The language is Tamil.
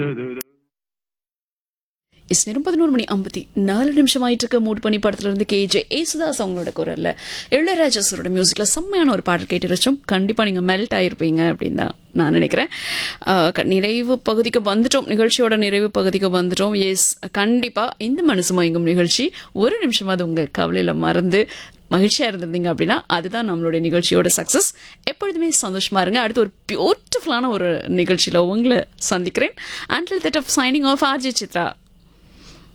இஸ் நேரம் பதினோரு மணி ஐம்பத்தி நாலு நிமிஷம் ஆயிட்டு இருக்க மூட் பண்ணி படத்துல இருந்து கேஜே ஏசுதாஸ் அவங்களோட குரல்ல இளையராஜா சாரோட மியூசிக்ல செம்மையான ஒரு பாடல் கேட்டு வச்சோம் கண்டிப்பா நீங்க மெல்ட் ஆயிருப்பீங்க அப்படின்னு தான் நான் நினைக்கிறேன் ஆஹ் க- நிறைவு பகுதிக்கு வந்துட்டோம் நிகழ்ச்சியோட நிறைவு பகுதிக்கு வந்துட்டோம் எஸ் கண்டிப்பா இந்த மனசு மயங்கும் நிகழ்ச்சி ஒரு நிமிஷமாவது உங்க கவலையில மறந்து மகிழ்ச்சியா இருந்திருந்தீங்க அப்படின்னா அதுதான் நம்மளுடைய நிகழ்ச்சியோட சக்சஸ் எப்பொழுதுமே சந்தோஷமா இருங்க அடுத்து ஒரு பியூட்டிஃபுல்லான ஒரு நிகழ்ச்சியில உங்களை சந்திக்கிறேன் until that of signing off RJ Chitra